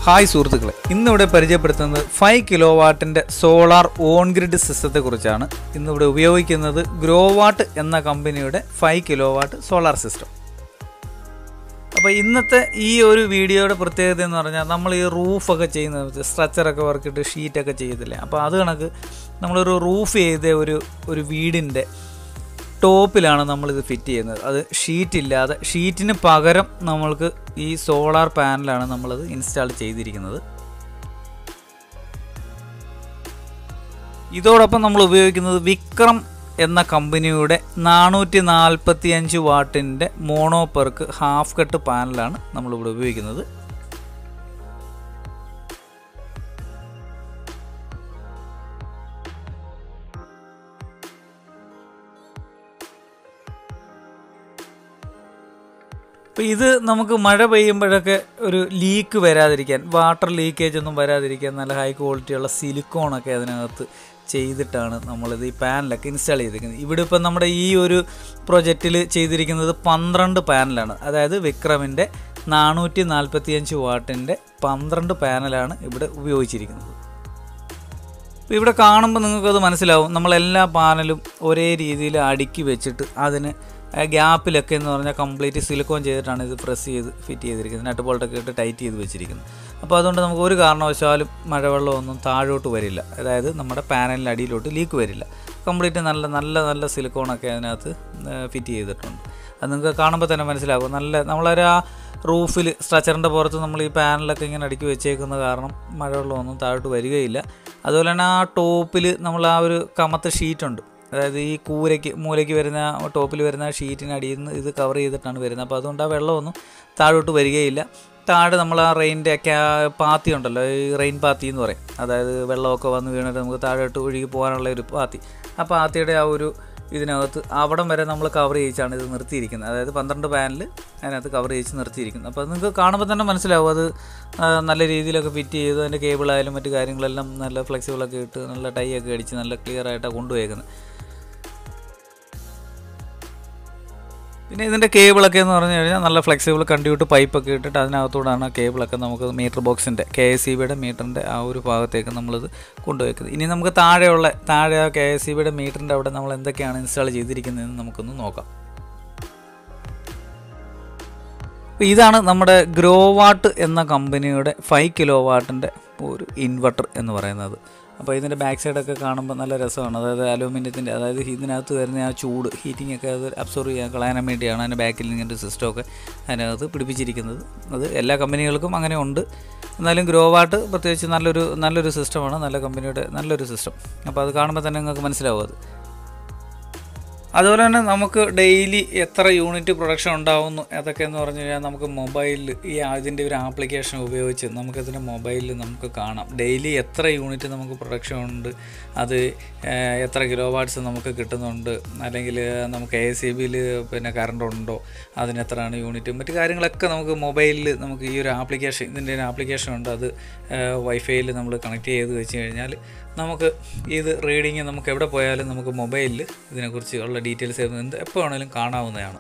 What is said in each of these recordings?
hi സുഹൃത്തുക്കളെ ഇന്നിവിടെ പരിചയപ്പെടുത്തുന്നത് ഫൈവ് കിലോ വാട്ടിൻ്റെ സോളാർ ഓൺ ഗ്രിഡ് സിസ്റ്റത്തെക്കുറിച്ചാണ് ഇന്നിവിടെ ഉപയോഗിക്കുന്നത് ഗ്രോവാട്ട് എന്ന കമ്പനിയുടെ five kilo watt solar system അപ്പോൾ ഇന്നത്തെ ഈ ഒരു വീഡിയോയുടെ പ്രത്യേകത എന്ന് പറഞ്ഞാൽ നമ്മൾ ഈ റൂഫൊക്കെ ചെയ്യുന്നത് സ്ട്രക്ചറൊക്കെ വർക്കിട്ട് ഷീറ്റൊക്കെ ചെയ്തില്ലേ അപ്പോൾ അത് കണക്ക് നമ്മളൊരു റൂഫ് ചെയ്ത ഒരു ഒരു വീടിൻ്റെ ടോപ്പിലാണ് നമ്മളിത് ഫിറ്റ് ചെയ്യുന്നത് അത് ഷീറ്റ് ഇല്ലാതെ ഷീറ്റിന് പകരം നമ്മൾക്ക് ഈ സോളാർ പാനലാണ് നമ്മളത് ഇൻസ്റ്റാൾ ചെയ്തിരിക്കുന്നത് ഇതോടൊപ്പം നമ്മൾ ഉപയോഗിക്കുന്നത് വിക്രം എന്ന കമ്പനിയുടെ നാനൂറ്റി നാൽപ്പത്തി അഞ്ച് വാട്ടിൻ്റെ മോണോപെർക്ക് ഹാഫ് കട്ട് പാനലാണ് നമ്മളിവിടെ ഉപയോഗിക്കുന്നത് അപ്പോൾ ഇത് നമുക്ക് മഴ പെയ്യുമ്പോഴൊക്കെ ഒരു ലീക്ക് വരാതിരിക്കാൻ വാട്ടർ ലീക്കേജ് ഒന്നും വരാതിരിക്കാൻ നല്ല ഹൈ ക്വാളിറ്റിയുള്ള സിലിക്കോണൊക്കെ അതിനകത്ത് ചെയ്തിട്ടാണ് നമ്മളിത് ഈ പാനലൊക്കെ ഇൻസ്റ്റാൾ ചെയ്തിരിക്കുന്നത് ഇവിടെ ഇപ്പം നമ്മുടെ ഈ ഒരു പ്രൊജക്റ്റിൽ ചെയ്തിരിക്കുന്നത് പന്ത്രണ്ട് പാനലാണ് അതായത് വിക്രമിൻ്റെ നാനൂറ്റി നാൽപ്പത്തിയഞ്ച് വാട്ടിൻ്റെ പന്ത്രണ്ട് പാനലാണ് ഇവിടെ ഉപയോഗിച്ചിരിക്കുന്നത് അപ്പോൾ ഇവിടെ കാണുമ്പോൾ നിങ്ങൾക്കത് മനസ്സിലാവും നമ്മളെല്ലാ പാനലും ഒരേ രീതിയിൽ അടുക്കി വെച്ചിട്ട് അതിന് ഗ്യാപ്പിലൊക്കെ എന്ന് പറഞ്ഞാൽ കംപ്ലീറ്റ് സിലിക്കോൺ ചെയ്തിട്ടാണ് ഇത് പ്രസ് ചെയ്ത് ഫിറ്റ് ചെയ്തിരിക്കുന്നത് നട്ട് ബോൾട്ടൊക്കെ ഇട്ട് ടൈറ്റ് ചെയ്ത് വെച്ചിരിക്കുന്നത് അപ്പോൾ അതുകൊണ്ട് നമുക്ക് ഒരു കാരണവശാലും മഴവെള്ളമൊന്നും താഴോട്ട് വരില്ല അതായത് നമ്മുടെ പാനലിൻ്റെ അടിയിലോട്ട് ലീക്ക് വരില്ല കംപ്ലീറ്റ് നല്ല നല്ല നല്ല സിലിക്കോണൊക്കെ അതിനകത്ത് ഫിറ്റ് ചെയ്തിട്ടുണ്ട് അത് നിങ്ങൾക്ക് കാണുമ്പോൾ തന്നെ മനസ്സിലാകും നല്ല നമ്മളൊരു ആ റൂഫിൽ സ്ട്രക്ചറിൻ്റെ പുറത്ത് നമ്മൾ ഈ പാനലൊക്കെ ഇങ്ങനെ അടുക്കി വെച്ചേക്കുന്ന കാരണം മഴവെള്ളമൊന്നും താഴോട്ട് വരികയില്ല അതുപോലെ തന്നെ ആ ടോപ്പിൽ നമ്മൾ ആ ഒരു കമത്ത് ഷീറ്റുണ്ട് അതായത് ഈ കൂരയ്ക്ക് മൂലയ്ക്ക് വരുന്ന ടോപ്പിൽ വരുന്ന ഷീറ്റിന് അടിയിൽ നിന്ന് ഇത് കവർ ചെയ്തിട്ടാണ് വരുന്നത് അപ്പോൾ അതുകൊണ്ട് ആ വെള്ളമൊന്നും താഴോട്ട് വരികയില്ല താഴെ നമ്മൾ ആ റെയിൻ്റെ ഒക്കെ പാത്തി ഉണ്ടല്ലോ ഈ റെയിൻ പാത്തി എന്ന് പറയും അതായത് വെള്ളമൊക്കെ വന്ന് വീണിട്ട് നമുക്ക് താഴോട്ട് ഒഴുകി പോകാനുള്ള ഒരു പാത്തി ആ പാത്തിയുടെ ആ ഒരു ഇതിനകത്ത് അവിടം വരെ നമ്മൾ കവർ ചെയ്യിച്ചാണ് ഇത് നിർത്തിയിരിക്കുന്നത് അതായത് പന്ത്രണ്ട് പാനൽ അതിനകത്ത് കവർ ചെയ്യിച്ച് നിർത്തിയിരിക്കുന്നത് അപ്പോൾ നിങ്ങൾക്ക് കാണുമ്പോൾ തന്നെ മനസ്സിലാവും അത് നല്ല രീതിയിലൊക്കെ ഫിറ്റ് ചെയ്ത് അതിൻ്റെ കേബിളായാലും മറ്റു കാര്യങ്ങളെല്ലാം നല്ല ഫ്ലെക്സിബിളൊക്കെ ഇട്ട് നല്ല ടൈ ഒക്കെ അടിച്ച് നല്ല ക്ലിയർ ആയിട്ടാണ് കൊണ്ടുപോയേക്കുന്നത് പിന്നെ ഇതിൻ്റെ കേബിളൊക്കെ എന്ന് പറഞ്ഞു കഴിഞ്ഞാൽ നല്ല ഫ്ലെക്സിബിൾ കണ്ടിട്ട് പൈപ്പൊക്കെ ഇട്ടിട്ട് അതിനകത്തൂടാണ് കേബിളൊക്കെ നമുക്ക് മീറ്റർ ബോക്സിൻ്റെ കെ എസ് സി ബിയുടെ മീറ്ററിൻ്റെ ആ ഒരു ഭാഗത്തേക്ക് നമ്മളിത് കൊണ്ടുവയ്ക്കുന്നത് ഇനി നമുക്ക് താഴെയുള്ള താഴെ ആ കെ എസ് സി ബിയുടെ മീറ്ററിൻ്റെ അവിടെ നമ്മൾ എന്തൊക്കെയാണ് ഇൻസ്റ്റാൾ ചെയ്തിരിക്കുന്നതെന്ന് നമുക്കൊന്ന് നോക്കാം ഇതാണ് നമ്മുടെ ഗ്രോ വാട്ട് എന്ന കമ്പനിയുടെ ഫൈവ് കിലോ വാട്ടിൻ്റെ ഒരു ഇൻവെർട്ടർ എന്ന് പറയുന്നത് അപ്പോൾ ഇതിൻ്റെ ബാക്ക് സൈഡൊക്കെ കാണുമ്പോൾ നല്ല രസമാണ് അതായത് അലൂമിനിയത്തിൻ്റെ അതായത് ഇതിനകത്ത് വരുന്ന ആ ചൂട് ഹീറ്റിംഗ് ഒക്കെ അത് അബ്സോർവ് ചെയ്യാൻ കളയാൻ വേണ്ടിയാണ് അതിൻ്റെ ബാക്കിൽ ഇങ്ങനത്തെ സിസ്റ്റമൊക്കെ അതിനകത്ത് പിടിപ്പിച്ചിരിക്കുന്നത് അത് എല്ലാ കമ്പനികൾക്കും അങ്ങനെ ഉണ്ട് എന്നാലും ഗ്രോ വാട്ട് പ്രത്യേകിച്ച് നല്ലൊരു നല്ലൊരു സിസ്റ്റമാണ് നല്ല കമ്പനിയുടെ നല്ലൊരു സിസ്റ്റം അപ്പോൾ അത് കാണുമ്പോൾ തന്നെ നിങ്ങൾക്ക് മനസ്സിലാവും അത് അതുപോലെ തന്നെ നമുക്ക് ഡെയിലി എത്ര യൂണിറ്റ് പ്രൊഡക്ഷൻ ഉണ്ടാവുന്നു അതൊക്കെ എന്ന് പറഞ്ഞു കഴിഞ്ഞാൽ നമുക്ക് മൊബൈലിൽ ഈ അതിൻ്റെ ഒരു ആപ്ലിക്കേഷൻ ഉപയോഗിച്ച് നമുക്കതിൻ്റെ മൊബൈലിൽ നമുക്ക് കാണാം ഡെയിലി എത്ര യൂണിറ്റ് നമുക്ക് പ്രൊഡക്ഷൻ ഉണ്ട് അത് എത്ര കിലോ വാട്ട്സ് നമുക്ക് കിട്ടുന്നുണ്ട് അല്ലെങ്കിൽ നമുക്ക് എ സി ബിയിൽ പിന്നെ കറണ്ട് ഉണ്ടോ അതിന് എത്രയാണ് യൂണിറ്റ് മറ്റു കാര്യങ്ങളൊക്കെ നമുക്ക് മൊബൈലിൽ നമുക്ക് ഈ ഒരു ആപ്ലിക്കേഷൻ ഇതിൻ്റെ ഒരു ആപ്ലിക്കേഷൻ ഉണ്ട് അത് വൈഫൈയിൽ നമ്മൾ കണക്ട് ചെയ്ത് വെച്ച് കഴിഞ്ഞാൽ നമുക്ക് ഇത് റീഡിങ് നമുക്ക് എവിടെ പോയാലും നമുക്ക് മൊബൈലിൽ ഇതിനെക്കുറിച്ച് ഉള്ള ഡീറ്റെയിൽസ് എന്ത് എപ്പോൾ വേണമെങ്കിലും കാണാവുന്നതാണ്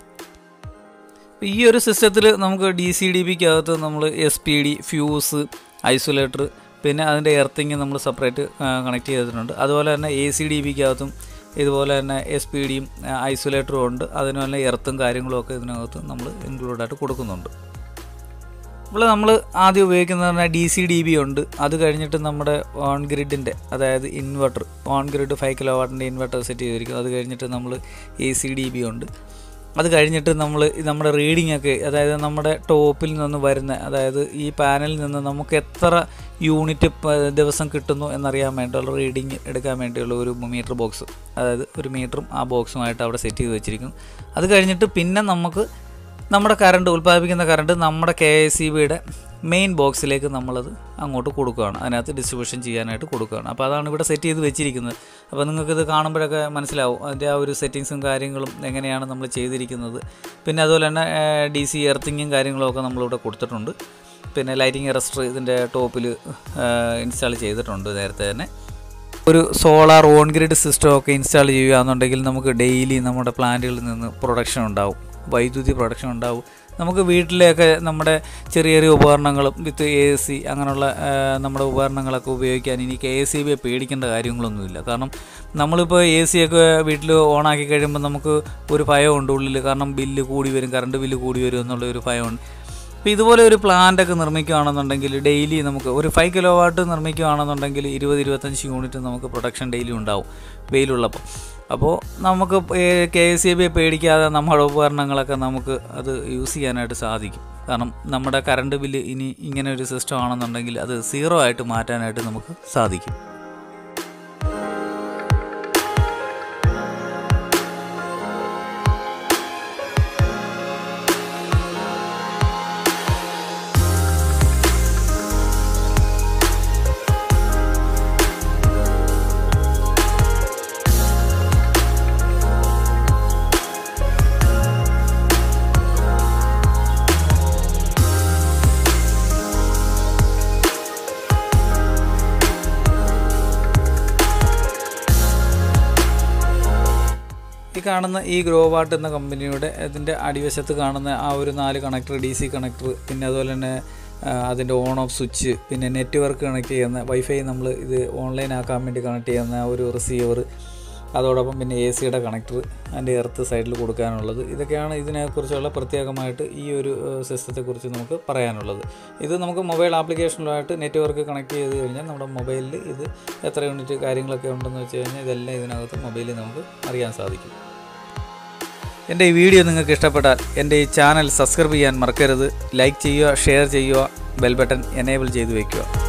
ഈ ഒരു സിസ്റ്റത്തിൽ നമുക്ക് ഡി സി ഡി ബിക്കകത്ത് നമ്മൾ S P D fuse isolator പിന്നെ അതിൻ്റെ എർത്തിങ് നമ്മൾ സെപ്പറേറ്റ് കണക്ട് ചെയ്തിട്ടുണ്ട് അതുപോലെ തന്നെ എ സി ഡി ബിക്കകത്തും ഇതുപോലെ തന്നെ എസ് പി ഡിയും ഐസൊലേറ്ററും ഉണ്ട് അതിന് തന്നെ എർത്തും കാര്യങ്ങളും ഒക്കെ ഇതിനകത്ത് നമ്മൾ ഇൻക്ലൂഡായിട്ട് കൊടുക്കുന്നുണ്ട് ഇപ്പോൾ നമ്മൾ ആദ്യം ഉപയോഗിക്കുന്നത് പറഞ്ഞാൽ ഡി സി ഡി ബി ഉണ്ട് അത് കഴിഞ്ഞിട്ട് നമ്മുടെ ഓൺ ഗ്രിഡിൻ്റെ അതായത് inverter on grid five kilo വാട്ടിൻ്റെ ഇൻവെർട്ടർ സെറ്റ് ചെയ്തിരിക്കും അത് കഴിഞ്ഞിട്ട് നമ്മൾ എ സി ഡി ബി ഉണ്ട് അത് കഴിഞ്ഞിട്ട് നമ്മൾ നമ്മുടെ റീഡിംഗ് ഒക്കെ അതായത് നമ്മുടെ ടോപ്പിൽ നിന്ന് വരുന്ന അതായത് ഈ പാനലിൽ നിന്ന് നമുക്ക് എത്ര യൂണിറ്റ് ദിവസം കിട്ടുന്നു എന്നറിയാൻ വേണ്ടിയുള്ള റീഡിങ് എടുക്കാൻ വേണ്ടിയുള്ള ഒരു മീറ്റർ ബോക്സ് അതായത് ഒരു മീറ്ററും ആ ബോക്സുമായിട്ട് അവിടെ സെറ്റ് ചെയ്ത് വെച്ചിരിക്കും അത് കഴിഞ്ഞിട്ട് പിന്നെ നമുക്ക് നമ്മുടെ കറണ്ട് ഉൽപ്പാദിപ്പിക്കുന്ന കറണ്ട് നമ്മുടെ കെ എസ് സി ബിയുടെ മെയിൻ ബോക്സിലേക്ക് നമ്മളത് അങ്ങോട്ട് കൊടുക്കുകയാണ് അതിനകത്ത് ഡിസ്ട്രിബ്യൂഷൻ ചെയ്യാനായിട്ട് കൊടുക്കുകയാണ് അപ്പോൾ അതാണ് ഇവിടെ സെറ്റ് ചെയ്ത് വെച്ചിരിക്കുന്നത് അപ്പോൾ നിങ്ങൾക്കിത് കാണുമ്പോഴൊക്കെ മനസ്സിലാവും അതിൻ്റെ ആ ഒരു സെറ്റിങ്സും കാര്യങ്ങളും എങ്ങനെയാണ് നമ്മൾ ചെയ്തിരിക്കുന്നത് പിന്നെ അതുപോലെ തന്നെ ഡി സി എർത്തിങ്ങും കാര്യങ്ങളും ഒക്കെ നമ്മളിവിടെ കൊടുത്തിട്ടുണ്ട് പിന്നെ ലൈറ്റിംഗ് അറസ്റ്റർ ഇതിൻ്റെ ടോപ്പിൽ ഇൻസ്റ്റാൾ ചെയ്തിട്ടുണ്ട് നേരത്തെ തന്നെ ഒരു സോളാർ ഓൺ ഗ്രിഡ് സിസ്റ്റം ഒക്കെ ഇൻസ്റ്റാൾ ചെയ്യുകയാണെന്നുണ്ടെങ്കിൽ നമുക്ക് ഡെയിലി നമ്മുടെ പ്ലാന്റുകളിൽ നിന്ന് പ്രൊഡക്ഷൻ ഉണ്ടാവും വൈദ്യുതി പ്രൊഡക്ഷൻ ഉണ്ടാവും നമുക്ക് വീട്ടിലെയൊക്കെ നമ്മുടെ ചെറിയ ചെറിയ ഉപകരണങ്ങളും വിത്ത് എ സി അങ്ങനെയുള്ള ആ, നമ്മുടെ ഉപകരണങ്ങളൊക്കെ ഉപയോഗിക്കാൻ ഇനി കെ എസ് ഇ ബിയെ പേടിക്കേണ്ട കാര്യങ്ങളൊന്നുമില്ല കാരണം നമ്മളിപ്പോൾ എ സി ഒക്കെ വീട്ടിൽ ഓണാക്കി കഴിയുമ്പോൾ നമുക്ക് ഒരു ഭയമുണ്ട് ഉള്ളിൽ കാരണം ബില്ല് കൂടി വരും കറണ്ട് ബില്ല് കൂടി വരും എന്നുള്ള ഒരു ഭയമുണ്ട് അപ്പോൾ ഇതുപോലെ ഒരു പ്ലാന്റ് ഒക്കെ നിർമ്മിക്കുകയാണെന്നുണ്ടെങ്കിൽ ഡെയിലി നമുക്ക് ഒരു ഫൈവ് കിലോ വാട്ട് നിർമ്മിക്കുകയാണെന്നുണ്ടെങ്കിൽ ഇരുപത് ഇരുപത്തഞ്ച് യൂണിറ്റ് നമുക്ക് പ്രൊഡക്ഷൻ ഡെയിലി ഉണ്ടാവും വെയിലുള്ളപ്പോൾ അപ്പോൾ നമുക്ക് കെ എസ് ഇ ബിയെ പേടിക്കാതെ നമ്മുടെ ഉപകരണങ്ങളൊക്കെ നമുക്ക് അത് യൂസ് ചെയ്യാനായിട്ട് സാധിക്കും കാരണം നമ്മുടെ കറണ്ട് ബില്ല് ഇനി ഇങ്ങനെ ഒരു സിസ്റ്റം ആണെന്നുണ്ടെങ്കിൽ അത് സീറോ ആയിട്ട് മാറ്റാനായിട്ട് നമുക്ക് സാധിക്കും ഈ കാണുന്ന ഈ ഗ്രോ വാട്ട് എന്ന കമ്പനിയുടെ ഇതിൻ്റെ അടിവശത്ത് കാണുന്ന ആ ഒരു നാല് കണക്ടർ ഡി സി കണക്ടർ പിന്നെ അതുപോലെ തന്നെ ആ, അതിൻ്റെ ഓൺ ഓഫ് സ്വിച്ച് പിന്നെ നെറ്റ്വർക്ക് കണക്ട് ചെയ്യുന്ന വൈഫൈ നമ്മൾ ഇത് ഓൺലൈൻ ആക്കാൻ വേണ്ടി കണക്ട് ചെയ്യുന്ന ആ ഒരു റിസീവർ അതോടൊപ്പം പിന്നെ എ സിയുടെ കണക്ടർ അതിൻ്റെ എർത്ത് സൈഡിൽ കൊടുക്കാനുള്ളത് ഇതൊക്കെയാണ് ഇതിനെക്കുറിച്ചുള്ള പ്രത്യേകമായിട്ട് ഈ ഒരു സിസ്റ്റത്തെക്കുറിച്ച് നമുക്ക് പറയാനുള്ളത് ഇത് നമുക്ക് മൊബൈൽ ആപ്ലിക്കേഷനുമായിട്ട് നെറ്റ്വർക്ക് കണക്ട് ചെയ്ത് കഴിഞ്ഞാൽ നമ്മുടെ മൊബൈലിൽ ഇത് എത്ര യൂണിറ്റ് കാര്യങ്ങളൊക്കെ ഉണ്ടെന്ന് വെച്ച് കഴിഞ്ഞാൽ ഇതെല്ലാം ഇതിനകത്ത് മൊബൈലിൽ നമുക്ക് അറിയാൻ സാധിക്കും എൻ്റെ ഈ വീഡിയോ നിങ്ങൾക്ക് ഇഷ്ടപ്പെട്ടാൽ എൻ്റെ ഈ ചാനൽ സബ്സ്ക്രൈബ് ചെയ്യാൻ മറക്കരുത് ലൈക്ക് ചെയ്യുക ഷെയർ ചെയ്യുക ബെൽ ബട്ടൺ എനേബിൾ ചെയ്ത് വയ്ക്കുക